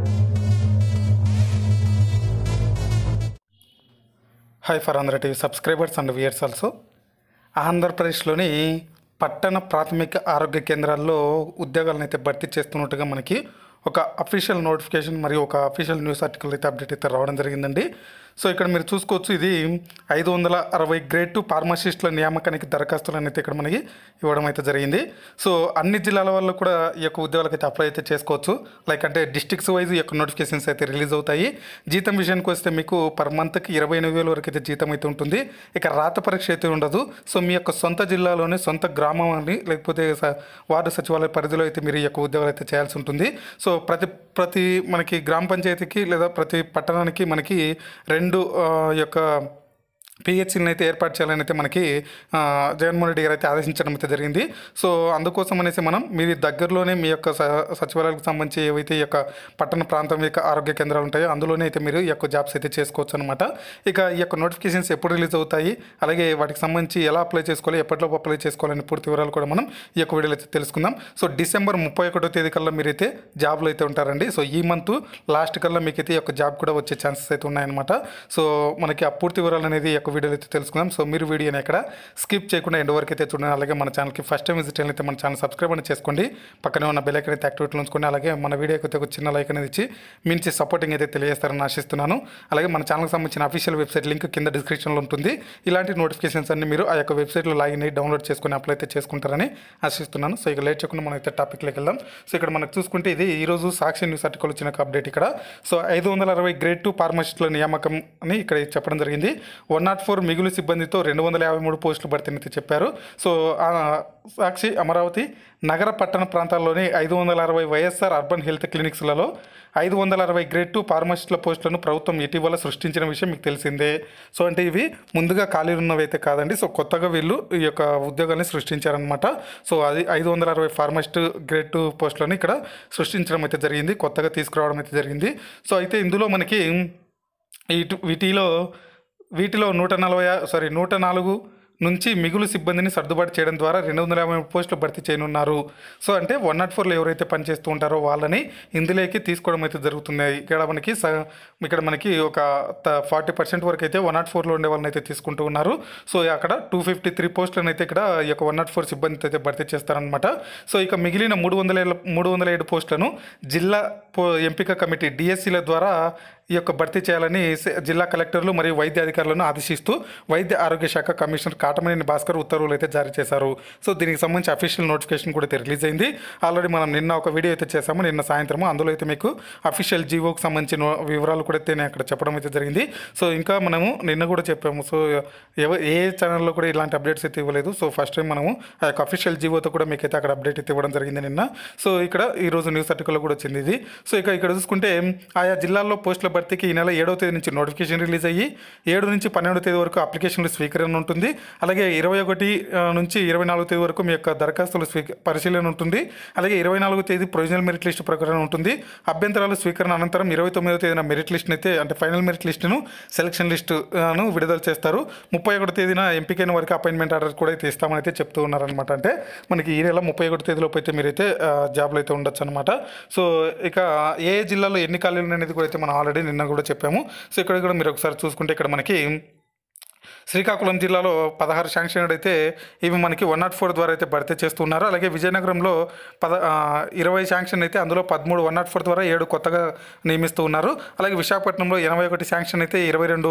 hi for Andhra TV subscribers and viewers also ఆంధ్రప్రదేశ్లోని పట్టణ ప్రాథమిక ఆరోగ్య కేంద్రాల్లో ఉద్యోగాలను అయితే భర్తీ చేస్తున్నట్టుగా మనకి ఒక అఫీషియల్ నోటిఫికేషన్ మరియు ఒక అఫీషియల్ న్యూస్ ఆర్టికల్ అయితే అప్డేట్ అయితే రావడం జరిగిందండి సో ఇక్కడ మీరు చూసుకోవచ్చు ఇది ఐదు వందల అరవై గ్రేడ్ టు ఫార్మసిస్టుల నియామకానికి దరఖాస్తులను అయితే ఇక్కడ మనకి ఇవ్వడం అయితే జరిగింది సో అన్ని జిల్లాల వాళ్ళు కూడా ఈ యొక్క ఉద్యోగాలకు అయితే అప్లై అయితే చేసుకోవచ్చు లైక్ అంటే డిస్ట్రిక్ట్స్ వైజ్ ఈ యొక్క నోటిఫికేషన్స్ అయితే రిలీజ్ అవుతాయి జీతం విషయానికి వస్తే మీకు పర్ మంత్కి ఇరవై ఎనిమిది వేల వరకు అయితే జీతం అయితే ఉంటుంది ఇక రాత పరీక్ష అయితే ఉండదు సో మీ యొక్క సొంత జిల్లాలోనే సొంత గ్రామం అని లేకపోతే స- వార్డు సచివాలయ పరిధిలో అయితే మీరు ఈ యొక్క ఉద్యోగాలు అయితే చేయాల్సి ఉంటుంది సో ప్రతి ప్రతి మనకి గ్రామ పంచాయతీకి లేదా ప్రతి పట్టణానికి మనకి రెండు ఆ, యొక్క పిహెచ్సిని అయితే ఏర్పాటు చేయాలని అయితే మనకి ఆ, జగన్మోహన్ రెడ్డి గారు అయితే ఆదేశించడం అయితే జరిగింది సో అందుకోసం అనేసి మనం మీ దగ్గరలోనే మీ యొక్క స- సచివాలయాలకు సంబంధించి ఏవైతే ఈ యొక్క పట్టణ ప్రాంతం యొక్క ఆరోగ్య కేంద్రాలు ఉంటాయో అందులోనే అయితే మీరు ఈ యొక్క జాబ్స్ అయితే చేసుకోవచ్చు అనమాట ఇక ఈ యొక్క నోటిఫికేషన్స్ ఎప్పుడు రిలీజ్ అవుతాయి అలాగే వాటికి సంబంధించి ఎలా అప్లై చేసుకోవాలి ఎప్పటిలోపు అప్లై చేసుకోవాలని పూర్తి వివరాలు కూడా మనం ఈ యొక్క వీడియోలో అయితే తెలుసుకుందాం సో డిసెంబర్ ముప్పై ఒకటో తేదీ కల్లా మీరైతే జాబ్లో అయితే ఉంటారండి సో ఈ మంత్ లాస్ట్ కల్లా మీకైతే ఈ యొక్క జాబ్ కూడా వచ్చే ఛాన్సెస్ అయితే ఉన్నాయన్నమాట సో మనకి ఆ పూర్తి వివరాలు అనేది ఈ యొక్క వీడియోలో అయితే తెలుసుకుందాం సో మీరు వీడియోని ఎక్కడ స్కిప్ చేయకుండా ఎండ్ వరకు అయితే చూడండి అలాగే మన ఛానల్కి ఫస్ట్ టైం విజిట్ అయితే మన ఛానల్ సబ్స్క్రైబ్ అనేది చేసుకోండి పక్కనే ఉన్న బెల్ ఐకన్ అయితే యాక్టివేట్లో ఉంచుకోండి అలాగే మన వీడియోకి అయితే ఒక చిన్న లైక్ అనేది ఇచ్చి మీ నుంచి సపోర్టింగ్ అయితే తెలియజేస్తారని ఆశిస్తున్నాను అలాగే మన ఛానల్కి సంబంధించిన అఫీషియల్ వెబ్సైట్ లింక్ కింద డిస్క్రిప్షన్లో ఉంటుంది ఇలాంటి నోటిఫికేషన్స్ అన్ని మీరు ఆ యొక్క వెబ్సైట్లో లాగిన్ అయ్యి డౌన్లోడ్ చేసుకుని అప్లై అయితే చేసుకుంటారని ఆశిస్తున్నాను సో ఇక లేట్ చేయకుండా మనం అయితే టాపిక్లోకి వెళ్దాం సో ఇక్కడ మనకు చూసుకుంటే ఇది ఈరోజు సాక్షి న్యూస్ ఆర్టికల్ వచ్చిన ఒక అప్డేట్ ఇక్కడ సో ఐదు వందల అరవై గ్రేడ్ టూ ఫార్మసిస్టుల నియామకం అని ఇక్కడ చెప్పడం జరిగింది వన్ నాట్ ఫోర్ మిగులు సిబ్బందితో రెండు వందల యాభై మూడు పోస్టులు భర్తీని అయితే చెప్పారు సో ఆ సాక్షి అమరావతి నగర పట్టణ ప్రాంతాల్లోని ఐదు వందల అరవై వైఎస్ఆర్ అర్బన్ హెల్త్ క్లినిక్స్లలో ఐదు వందల అరవై గ్రేడ్ టూ ఫార్మసిస్టుల పోస్టులను ప్రభుత్వం ఇటీవల సృష్టించిన విషయం మీకు తెలిసిందే సో అంటే ఇవి ముందుగా ఖాళీ ఉన్నవి అయితే కాదండి సో కొత్తగా వీళ్ళు ఈ యొక్క ఉద్యోగాన్ని సృష్టించారనమాట సో అది ఐదు వందల అరవై ఫార్మసిస్ట్ గ్రేడ్ టూ పోస్టులను ఇక్కడ సృష్టించడం అయితే జరిగింది కొత్తగా తీసుకురావడం అయితే జరిగింది సో అయితే ఇందులో మనకి ఇటు వీటిలో వీటిలో నూట నలభై సారీ నూట నాలుగు నుంచి మిగులు సిబ్బందిని సర్దుబాటు చేయడం ద్వారా రెండు వందల యాభై మూడు పోస్టులు భర్తీ చేయనున్నారు సో అంటే వన్ నాట్ ఫోర్లో ఎవరైతే పనిచేస్తూ ఉంటారో వాళ్ళని ఇందులోకి తీసుకోవడం అయితే జరుగుతుంది ఇక్కడ మనకి స- ఇక్కడ మనకి ఒక ఫార్టీ పర్సెంట్ వరకు అయితే వన్ నాట్ ఫోర్లో ఉండే వాళ్ళని అయితే తీసుకుంటూ ఉన్నారు సో అక్కడ టూ ఫిఫ్టీ త్రీ పోస్టులను అయితే ఇక్కడ ఈ యొక్క వన్ నాట్ ఫోర్ సిబ్బంది అయితే భర్తీ చేస్తారనమాట సో ఇక మిగిలిన మూడు వందల ఏళ్ళ- మూడు వందల ఏడు పోస్టులను జిల్లా పో- ఎంపిక కమిటీ డిఎస్సీల ద్వారా ఈ యొక్క భర్తీ చేయాలని స- జిల్లా కలెక్టర్లు మరియు వైద్య అధికారులను ఆదేశిస్తూ వైద్య ఆరోగ్య శాఖ కమిషనర్ కాటమనేని భాస్కర్ ఉత్తర్వులు అయితే జారీ చేశారు సో దీనికి సంబంధించి అఫీషియల్ నోటిఫికేషన్ కూడా అయితే రిలీజ్ అయింది ఆల్రెడీ మనం నిన్న ఒక వీడియో అయితే చేసాము నిన్న సాయంత్రం అందులో అయితే మీకు అఫీషియల్ జీవోకి సంబంధించిన వివరాలు కూడా అయితే నేను అక్కడ చెప్పడం అయితే జరిగింది సో ఇంకా మనము నిన్న కూడా చెప్పాము సో ఎవ ఏ ఛానల్లో కూడా ఇలాంటి అప్డేట్స్ అయితే ఇవ్వలేదు సో ఫస్ట్ టైం మనము ఆ యొక్క అఫీషియల్ జీవోతో కూడా మీకు అయితే అక్కడ అప్డేట్ అయితే ఇవ్వడం జరిగింది నిన్న సో ఇక్కడ ఈ రోజు న్యూస్ ఆర్టికల్లో కూడా వచ్చింది ఇది సో ఇక ఇక్కడ చూసుకుంటే ఆయా జిల్లాల్లో పోస్టుల భర్తీకి ఈ నెల ఏడవ తేదీ నుంచి నోటిఫికేషన్ రిలీజ్ అయ్యి ఏడు నుంచి పన్నెండవ తేదీ వరకు అప్లికేషన్లు స్వీకరణ ఉంటుంది అలాగే ఇరవై ఒకటి ఆ, నుంచి ఇరవై నాలుగు తేదీ వరకు మీ యొక్క దరఖాస్తుల స్వీక పరిశీలన ఉంటుంది అలాగే ఇరవై నాలుగు తేదీ ప్రొవిజనల్ మెరిట్ లిస్ట్ ప్రకటన ఉంటుంది అభ్యంతరాలు స్వీకరణ అనంతరం ఇరవై తొమ్మిదవ తేదీన మెరిట్ లిస్ట్ని అయితే అంటే ఫైనల్ మెరిట్ లిస్టును సెలక్షన్ లిస్టును విడుదల చేస్తారు ముప్పై ఒకటి తేదీన ఎంపికైన వరకు అపాయింట్మెంట్ ఆర్డర్ కూడా అయితే ఇస్తామని అయితే చెప్తూ ఉన్నారనమాట అంటే మనకి ఈ నెల ముప్పై ఒకటి తేదీలోపు అయితే మీరైతే ఆ, జాబ్లో అయితే ఉండొచ్చు అనమాట సో ఇక ఏ జిల్లాలో ఎన్ని ఖాళీలు అనేది కూడా అయితే మనం ఆల్రెడీ నిన్న కూడా చెప్పాము సో ఇక్కడ కూడా మీరు ఒకసారి చూసుకుంటే ఇక్కడ మనకి శ్రీకాకుళం జిల్లాలో పదహారు శాంక్షన్ అయితే ఇవి మనకి వన్ నాట్ ఫోర్ ద్వారా అయితే భర్తీ చేస్తున్నారు అలాగే విజయనగరంలో పద ఆ, ఇరవై శాంక్షన్ అయితే అందులో పదమూడు వన్ నాట్ ఫోర్ ద్వారా ఏడు కొత్తగా నియమిస్తూ ఉన్నారు అలాగే విశాఖపట్నంలో ఎనభై ఒకటి శాంక్షన్ అయితే ఇరవై రెండు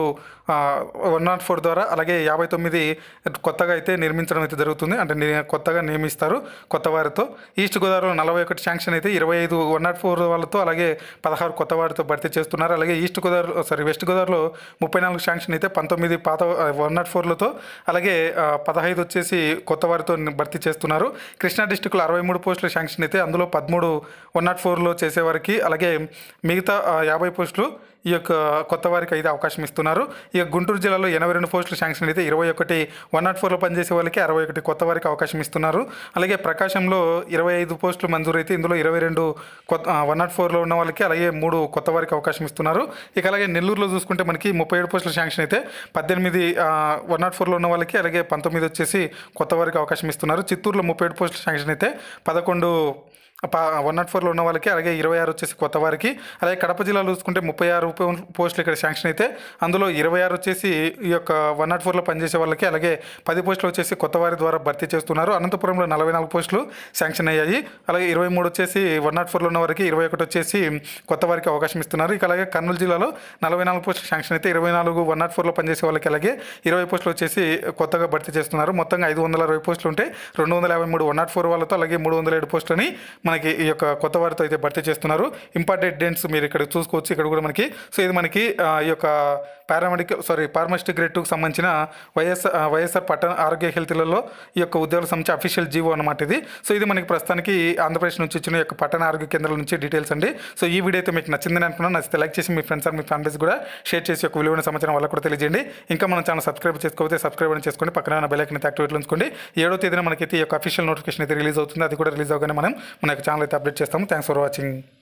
వన్ నాట్ ఫోర్ ద్వారా అలాగే యాభై తొమ్మిది కొత్తగా అయితే నిర్మించడం అయితే జరుగుతుంది అంటే ని- కొత్తగా నియమిస్తారు కొత్త వారితో ఈస్ట్ గోదావరిలో నలభై ఒకటి శాంక్షన్ అయితే ఇరవై ఐదు వన్ నాట్ ఫోర్ వాళ్ళతో అలాగే పదహారు కొత్త వారితో భర్తీ చేస్తున్నారు అలాగే ఈస్ట్ గోదావరి సారీ వెస్ట్ గోదావరిలో ముప్పై నాలుగు శాంక్షన్ అయితే పంతొమ్మిది పాత వన్ నాట్ ఫోర్లతో అలాగే ఆ, పదహైదు వచ్చేసి కొత్త వారితో భర్తీ చేస్తున్నారు కృష్ణా డిస్టిక్లో అరవై మూడు పోస్టుల శాంక్షన్ అయితే అందులో పదమూడు వన్ నాట్ ఫోర్లో చేసేవారికి అలాగే మిగతా ఆ, యాభై పోస్టులు ఈ యొక్క కొత్త వారికి అయితే అవకాశం ఇస్తున్నారు ఇక గుంటూరు జిల్లాలో ఎనభై రెండు పోస్టుల శాంక్షన్ అయితే ఇరవై ఒకటి వన్ నాట్ ఫోర్లో పనిచేసే వాళ్ళకి అరవై ఒకటి కొత్త వారికి అవకాశం ఇస్తున్నారు అలాగే ప్రకాశంలో ఇరవై ఐదు పోస్టులు మంజూరు అయితే ఇందులో ఇరవై రెండు కొత్త వన్ నాట్ ఫోర్లో ఉన్న వాళ్ళకి అలాగే మూడు కొత్త వారికి అవకాశం ఇస్తున్నారు ఇక అలాగే నెల్లూరులో చూసుకుంటే మనకి ముప్పై ఏడు పోస్టుల శాంక్షన్ అయితే పద్దెనిమిది వన్ నాట్ ఫోర్లో ఉన్న వాళ్ళకి అలాగే పంతొమ్మిది వచ్చేసి కొత్త వారికి అవకాశం ఇస్తున్నారు చిత్తూరులో ముప్పై ఏడు పోస్టుల శాంక్షన్ అయితే పదకొండు వన్ నాట్ ఫోర్లో ఉన్న వాళ్ళకి అలాగే ఇరవై ఆరు వచ్చేసి కొత్త వారికి అలాగే కడప జిల్లాలో చూసుకుంటే ముప్పై ఆరు పో- పోస్టులు ఇక్కడ శాంక్షన్ అయితే అందులో ఇరవై ఆరు వచ్చేసి ఈ యొక్క వన్ నాట్ ఫోర్లో పనిచేసే వాళ్ళకి అలాగే పది పోస్టులు వచ్చేసి కొత్త వారి ద్వారా భర్తీ చేస్తున్నారు అనంతపురంలో నలభై నాలుగు పోస్టులు శాంక్షన్ అయ్యాయి అలాగే ఇరవై మూడు వచ్చేసి వన్ నాట్ ఫోర్లో ఉన్న వారికి ఇరవై ఒకటి వచ్చేసి కొత్త వారికి అవకాశం ఇస్తున్నారు ఇక అలాగే కర్నూలు జిల్లాలో నలభై నాలుగు పోస్టులు శాంక్షన్ అయితే ఇరవై నాలుగు వన్ నాట్ ఫోర్లో పనిచేసే వాళ్ళకి అలాగే ఇరవై పోస్టులు వచ్చేసి కొత్తగా భర్తీ చేస్తున్నారు మొత్తంగా ఐదు వందల అరవై పోస్టులు ఉంటే రెండు వందల యాభై మూడు వన్ నాట్ ఫోర్ వాళ్ళతో అలాగే మూడు వందల ఏడు పోస్టులని మనకి ఈ యొక్క కొత్త వారితో అయితే భర్తీ చేస్తున్నారు ఇంపార్టెంట్ డేట్స్ మీరు ఇక్కడ చూసుకోవచ్చు ఇక్కడ కూడా మనకి సో ఇది మనకి ఆ, ఈ యొక్క పారామెడికల్ సారీ ఫార్మసిస్ట్ గ్రేడ్ టూకి సంబంధించిన వైఎస్ఆర్ వైఎస్ఆర్ పట్టణ ఆరోగ్య హెల్త్లలో ఈ యొక్క ఉద్యోగులకు సంబంధించి అఫీషియల్ జీవో అనమాట ఇది సో ఇది మనకి ప్రస్తుతానికి ఆంధ్రప్రదేశ్ నుంచి ఇచ్చిన ఈ యొక్క పట్టణ ఆరోగ్య కేంద్రాల నుంచి డీటెయిల్స్ అండి సో ఈ వీడియో అయితే మీకు నచ్చిందని అనుకున్నాను నచ్చితే లైక్ చేసి మీ ఫ్రెండ్స్ అండ్ మీ ఫ్యామిలీస్ కూడా షేర్ చేసి ఒక విలువైన సమాచారం వాళ్ళకు కూడా తెలియజేయండి ఇంకా మన ఛానల్ సబ్స్క్రైబ్ చేసుకోకపోతే సబ్స్క్రైబ్ అని చేసుకోండి పక్కన ఉన్న బెల్ ఐకన్ అయితే యాక్టివేట్లో ఉంచుకోండి ఏడో తేదీన మనకైతే ఈ యొక్క అఫీషియల్ నోటిఫికేషన్ అయితే రిలీజ్ అవుతుంది అది కూడా రిలీజ్ అవగానే మనం మన యొక్క ఛానల్ అయితే అప్డేట్ చేస్తాము థ్యాంక్స్ ఫర్ వాచింగ్